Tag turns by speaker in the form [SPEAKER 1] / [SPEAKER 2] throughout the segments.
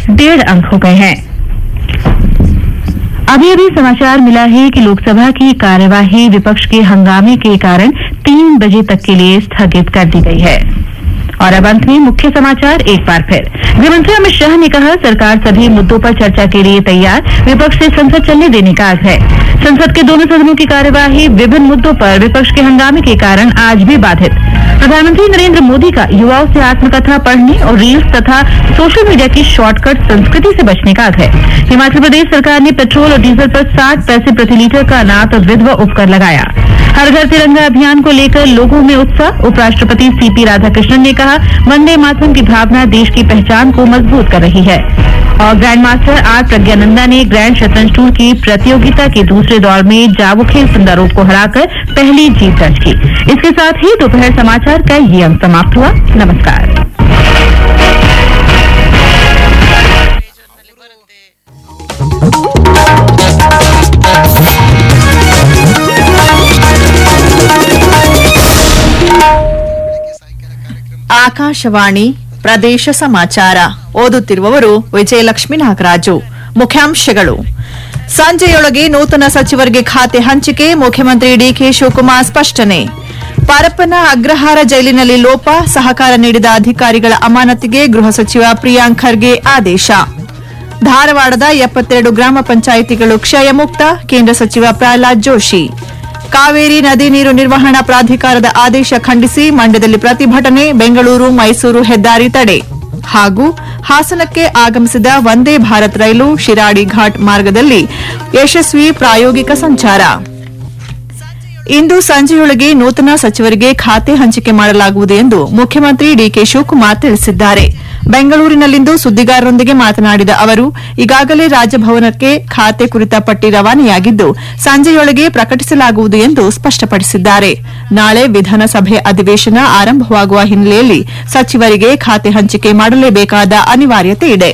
[SPEAKER 1] डेढ़ अंक हो गए हैं अभी अभी समाचार मिला है कि लोकसभा की कार्यवाही विपक्ष के हंगामे के कारण तीन बजे तक के लिए स्थगित कर दी गई है और अब अंत में मुख्य समाचार एक बार फिर गृहमंत्री अमित शाह ने कहा सरकार सभी मुद्दों पर चर्चा के लिए तैयार विपक्ष से संसद चलने देने का आग्रह संसद के दोनों सदनों की कार्यवाही विभिन्न मुद्दों पर विपक्ष के हंगामे के कारण आज भी बाधित प्रधानमंत्री नरेंद्र मोदी का युवाओं से आत्मकथा पढ़ने और रील्स तथा सोशल मीडिया की शॉर्टकट संस्कृति से बचने का आग्रह हिमाचल प्रदेश सरकार ने पेट्रोल और डीजल पर साठ पैसे प्रति लीटर का अनाथ विधवा उपकर लगाया हर घर तिरंगा अभियान को लेकर लोगों में उत्साह उपराष्ट्रपति सीपी राधाकृष्णन ने कहा वंदे मातरम की भावना देश की पहचान को मजबूत कर रही है और ग्रैंड मास्टर आर प्रज्ञानंदा ने ग्रैंड शतरंज टूर की प्रतियोगिता के दूसरे दौर में जावुखेल सुंदरों को हराकर पहली जीत दर्ज की इसके साथ ही दोपहर समाचार का ये अंक समाप्त हुआ नमस्कार
[SPEAKER 2] ಆಕಾಶವಾಣಿ ಪ್ರದೇಶ ಸಮಾಚಾರ ಓದುತ್ತಿರುವವರು ವಿಜಯಲಕ್ಷ್ಮಿ ನಾಗರಾಜು ಮುಖ್ಯಾಂಶಗಳು ಸಂಜೆಯೊಳಗೆ ನೂತನ ಸಚಿವರಿಗೆ ಖಾತೆ ಹಂಚಿಕೆ ಮುಖ್ಯಮಂತ್ರಿ ಡಿಕೆ ಶಿವಕುಮಾರ್ ಸ್ಪಷ್ಟನೆ ಪರಪ್ಪನ ಅಗ್ರಹಾರ ಜೈಲಿನಲ್ಲಿ ಲೋಪ ಸಹಕಾರ ನೀಡಿದ ಅಧಿಕಾರಿಗಳ ಅಮಾನತಿಗೆ ಗೃಹ ಸಚಿವ ಪ್ರಿಯಾಂಕ್ ಖರ್ಗೆ ಆದೇಶ ಧಾರವಾಡದ ಎಪ್ಪತ್ತೆರಡು ಗ್ರಾಮ ಪಂಚಾಯಿತಿಗಳು ಕ್ಷಯ ಮುಕ್ತ ಕೇಂದ್ರ ಸಚಿವ ಪ್ರಹ್ಲಾದ್ ಜೋಶಿ ಕಾವೇರಿ ನದಿ ನೀರು ನಿರ್ವಹಣಾ ಪ್ರಾಧಿಕಾರದ ಆದೇಶ ಖಂಡಿಸಿ ಮಂಡ್ಯದಲ್ಲಿ ಪ್ರತಿಭಟನೆ ಬೆಂಗಳೂರು ಮೈಸೂರು ಹೆದ್ದಾರಿ ತಡೆ ಹಾಗೂ ಹಾಸನಕ್ಕೆ ಆಗಮಿಸಿದ ವಂದೇ ಭಾರತ್ ರೈಲು ಶಿರಾಡಿ ಘಾಟ್ ಮಾರ್ಗದಲ್ಲಿ ಯಶಸ್ವಿ ಪ್ರಾಯೋಗಿಕ ಸಂಚಾರ ಇಂದು ಸಂಜೆಯೊಳಗೆ ನೂತನ ಸಚಿವರಿಗೆ ಖಾತೆ ಹಂಚಿಕೆ ಮಾಡಲಾಗುವುದು ಎಂದು ಮುಖ್ಯಮಂತ್ರಿ ಡಿಕೆ ಶಿವಕುಮಾರ್ ತಿಳಿಸಿದ್ದಾರೆ ಬೆಂಗಳೂರಿನಲ್ಲಿಂದು ಸುದ್ದಿಗಾರರೊಂದಿಗೆ ಮಾತನಾಡಿದ ಅವರು ಈಗಾಗಲೇ ರಾಜಭವನಕ್ಕೆ ಖಾತೆ ಕುರಿತ ಪಟ್ಟಿ ರವಾನೆಯಾಗಿದ್ದು ಸಂಜೆಯೊಳಗೆ ಪ್ರಕಟಿಸಲಾಗುವುದು ಎಂದು ಸ್ಪಷ್ಟಪಡಿಸಿದ್ದಾರೆ ನಾಳೆ ವಿಧಾನಸಭೆ ಅಧಿವೇಶನ ಆರಂಭವಾಗುವ ಹಿನ್ನೆಲೆಯಲ್ಲಿ ಸಚಿವರಿಗೆ ಖಾತೆ ಹಂಚಿಕೆ ಮಾಡಲೇಬೇಕಾದ ಅನಿವಾರ್ಯತೆ ಇದೆ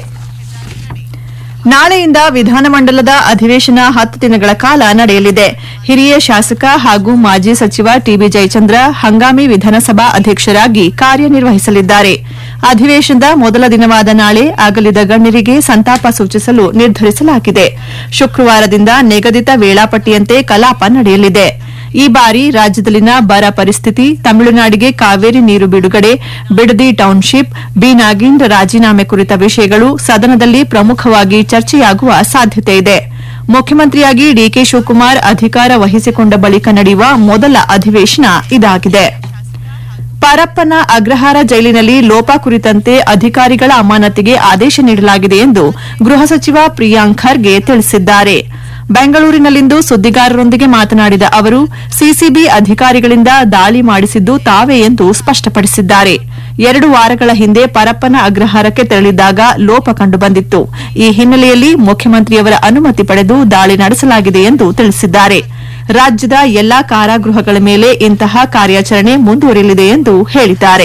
[SPEAKER 2] ನಾಳೆಯಿಂದ ವಿಧಾನಮಂಡಲದ ಅಧಿವೇಶನ ಹತ್ತು ದಿನಗಳ ಕಾಲ ನಡೆಯಲಿದೆ ಹಿರಿಯ ಶಾಸಕ ಹಾಗೂ ಮಾಜಿ ಸಚಿವ ಟಿಬಿ ಜಯಚಂದ್ರ ಹಂಗಾಮಿ ವಿಧಾನಸಭಾ ಅಧ್ಯಕ್ಷರಾಗಿ ಕಾರ್ಯನಿರ್ವಹಿಸಲಿದ್ದಾರೆ ಅಧಿವೇಶನದ ಮೊದಲ ದಿನವಾದ ನಾಳೆ ಅಗಲಿದ ಗಣ್ಯರಿಗೆ ಸಂತಾಪ ಸೂಚಿಸಲು ನಿರ್ಧರಿಸಲಾಗಿದೆ ಶುಕ್ರವಾರದಿಂದ ನಿಗದಿತ ವೇಳಾಪಟ್ಟಿಯಂತೆ ಕಲಾಪ ನಡೆಯಲಿದೆ ಈ ಬಾರಿ ರಾಜ್ಯದಲ್ಲಿನ ಬರ ಪರಿಸ್ಥಿತಿ ತಮಿಳುನಾಡಿಗೆ ಕಾವೇರಿ ನೀರು ಬಿಡುಗಡೆ ಬಿಡದಿ ಟೌನ್ಶಿಪ್ ಬಿ ನಾಗೇಂದ್ರ ರಾಜೀನಾಮೆ ಕುರಿತ ವಿಷಯಗಳು ಸದನದಲ್ಲಿ ಪ್ರಮುಖವಾಗಿ ಚರ್ಚೆಯಾಗುವ ಸಾಧ್ಯತೆ ಇದೆ ಮುಖ್ಯಮಂತ್ರಿಯಾಗಿ ಡಿಕೆ ಶಿವಕುಮಾರ್ ಅಧಿಕಾರ ವಹಿಸಿಕೊಂಡ ಬಳಿಕ ನಡೆಯುವ ಮೊದಲ ಅಧಿವೇಶನ ಇದಾಗಿದೆ ಪರಪ್ಪನ ಅಗ್ರಹಾರ ಜೈಲಿನಲ್ಲಿ ಲೋಪ ಕುರಿತಂತೆ ಅಧಿಕಾರಿಗಳ ಅಮಾನತಿಗೆ ಆದೇಶ ನೀಡಲಾಗಿದೆ ಎಂದು ಗೃಹ ಸಚಿವ ಪ್ರಿಯಾಂಕ್ ಖರ್ಗೆ ತಿಳಿಸಿದ್ದಾರೆ ಬೆಂಗಳೂರಿನಲ್ಲಿಂದು ಸುದ್ದಿಗಾರರೊಂದಿಗೆ ಮಾತನಾಡಿದ ಅವರು ಸಿಸಿಬಿ ಅಧಿಕಾರಿಗಳಿಂದ ದಾಳಿ ಮಾಡಿಸಿದ್ದು ತಾವೇ ಎಂದು ಸ್ಪಷ್ಟಪಡಿಸಿದ್ದಾರೆ ಎರಡು ವಾರಗಳ ಹಿಂದೆ ಪರಪ್ಪನ ಅಗ್ರಹಾರಕ್ಕೆ ತೆರಳಿದ್ದಾಗ ಲೋಪ ಕಂಡುಬಂದಿತ್ತು ಈ ಹಿನ್ನೆಲೆಯಲ್ಲಿ ಮುಖ್ಯಮಂತ್ರಿಯವರ ಅನುಮತಿ ಪಡೆದು ದಾಳಿ ನಡೆಸಲಾಗಿದೆ ಎಂದು ತಿಳಿಸಿದ್ದಾರೆ ರಾಜ್ಯದ ಎಲ್ಲಾ ಕಾರಾಗೃಹಗಳ ಮೇಲೆ ಇಂತಹ ಕಾರ್ಯಾಚರಣೆ ಮುಂದುವರಿಯಲಿದೆ ಎಂದು ಹೇಳಿದ್ದಾರೆ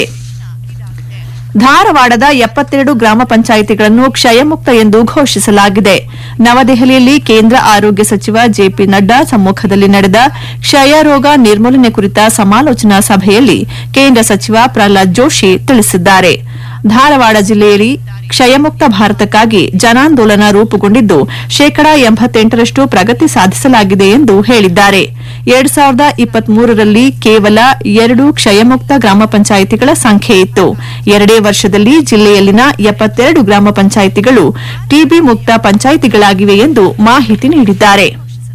[SPEAKER 2] ಧಾರವಾಡದ ಎಪ್ಪತ್ತೆರಡು ಗ್ರಾಮ ಪಂಚಾಯಿತಿಗಳನ್ನು ಕ್ಷಯಮುಕ್ತ ಎಂದು ಘೋಷಿಸಲಾಗಿದೆ ನವದೆಹಲಿಯಲ್ಲಿ ಕೇಂದ್ರ ಆರೋಗ್ಯ ಸಚಿವ ಜೆಪಿ ನಡ್ಡಾ ಸಮ್ಮುಖದಲ್ಲಿ ನಡೆದ ಕ್ಷಯ ರೋಗ ನಿರ್ಮೂಲನೆ ಕುರಿತ ಸಮಾಲೋಚನಾ ಸಭೆಯಲ್ಲಿ ಕೇಂದ್ರ ಸಚಿವ ಪ್ರಹ್ಲಾದ್ ಜೋಶಿ ತಿಳಿಸಿದ್ದಾರೆ ಧಾರವಾಡ ಜಿಲ್ಲೆಯಲ್ಲಿ ಕ್ಷಯಮುಕ್ತ ಭಾರತಕ್ಕಾಗಿ ಜನಾಂದೋಲನ ರೂಪುಗೊಂಡಿದ್ದು ಶೇಕಡಾ ಎಂಬತ್ತೆಂಟರಷ್ಟು ಪ್ರಗತಿ ಸಾಧಿಸಲಾಗಿದೆ ಎಂದು ಹೇಳಿದ್ದಾರೆ ಎರಡ್ ಸಾವಿರದ ಇಪ್ಪತ್ಮೂರರಲ್ಲಿ ಕೇವಲ ಎರಡು ಕ್ಷಯಮುಕ್ತ ಗ್ರಾಮ ಪಂಚಾಯಿತಿಗಳ ಸಂಖ್ಯೆ ಇತ್ತು ಎರಡೇ ವರ್ಷದಲ್ಲಿ ಜಿಲ್ಲೆಯಲ್ಲಿನ ಎಪ್ಪತ್ತೆರಡು ಗ್ರಾಮ ಪಂಚಾಯಿತಿಗಳು ಟಿಬಿ ಮುಕ್ತ ಪಂಚಾಯಿತಿಗಳಾಗಿವೆ ಎಂದು ಮಾಹಿತಿ ನೀಡಿದ್ದಾರೆ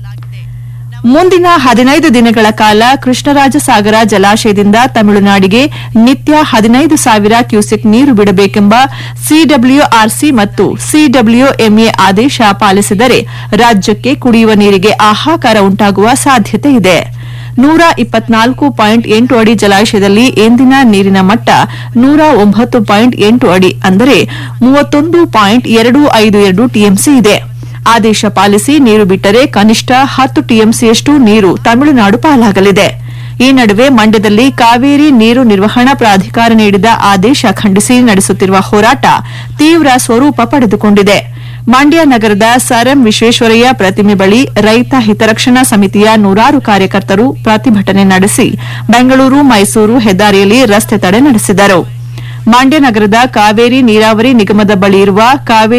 [SPEAKER 2] ಮುಂದಿನ ಹದಿನೈದು ದಿನಗಳ ಕಾಲ ಕೃಷ್ಣರಾಜಸಾಗರ ಜಲಾಶಯದಿಂದ ತಮಿಳುನಾಡಿಗೆ ನಿತ್ಯ ಹದಿನೈದು ಸಾವಿರ ಕ್ಯೂಸೆಕ್ ನೀರು ಬಿಡಬೇಕೆಂಬ ಸಿಡಬ್ಲ್ಯೂಆರ್ಸಿ ಮತ್ತು ಸಿಡಬ್ಲ್ಯೂಎಂಎ ಆದೇಶ ಪಾಲಿಸಿದರೆ ರಾಜ್ಯಕ್ಕೆ ಕುಡಿಯುವ ನೀರಿಗೆ ಹಾಹಾಕಾರ ಉಂಟಾಗುವ ಸಾಧ್ಯತೆ ಇದೆ ನೂರ ಇಪ್ಪತ್ನಾಲ್ಕು ಪಾಯಿಂಟ್ ಎಂಟು ಅಡಿ ಜಲಾಶಯದಲ್ಲಿ ಎಂದಿನ ನೀರಿನ ಮಟ್ಟ ನೂರ ಒಂಬತ್ತು ಪಾಯಿಂಟ್ ಎಂಟು ಅಡಿ ಅಂದರೆ ಮೂವತ್ತೊಂದು ಪಾಯಿಂಟ್ ಎರಡು ಐದು ಎರಡು ಟಿಎಂಸಿ ಇದೆ ಆದೇಶ ಪಾಲಿಸಿ ನೀರು ಬಿಟ್ಟರೆ ಕನಿಷ್ಠ ಹತ್ತು ಟಿಎಂಸಿಯಷ್ಟು ನೀರು ತಮಿಳುನಾಡು ಪಾಲಾಗಲಿದೆ ಈ ನಡುವೆ ಮಂಡ್ಯದಲ್ಲಿ ಕಾವೇರಿ ನೀರು ನಿರ್ವಹಣಾ ಪ್ರಾಧಿಕಾರ ನೀಡಿದ ಆದೇಶ ಖಂಡಿಸಿ ನಡೆಸುತ್ತಿರುವ ಹೋರಾಟ ತೀವ್ರ ಸ್ವರೂಪ ಪಡೆದುಕೊಂಡಿದೆ ಮಂಡ್ಯ ನಗರದ ಸರ್ ಎಂ ವಿಶ್ವೇಶ್ವರಯ್ಯ ಪ್ರತಿಮೆ ಬಳಿ ರೈತ ಹಿತರಕ್ಷಣಾ ಸಮಿತಿಯ ನೂರಾರು ಕಾರ್ಯಕರ್ತರು ಪ್ರತಿಭಟನೆ ನಡೆಸಿ ಬೆಂಗಳೂರು ಮೈಸೂರು ಹೆದ್ದಾರಿಯಲ್ಲಿ ರಸ್ತೆ ತಡೆ ನಡೆಸಿದರು ಮಂಡ್ಯ ನಗರದ ಕಾವೇರಿ ನೀರಾವರಿ ನಿಗಮದ ಬಳಿ ಇರುವ ಕಾವೇರಿ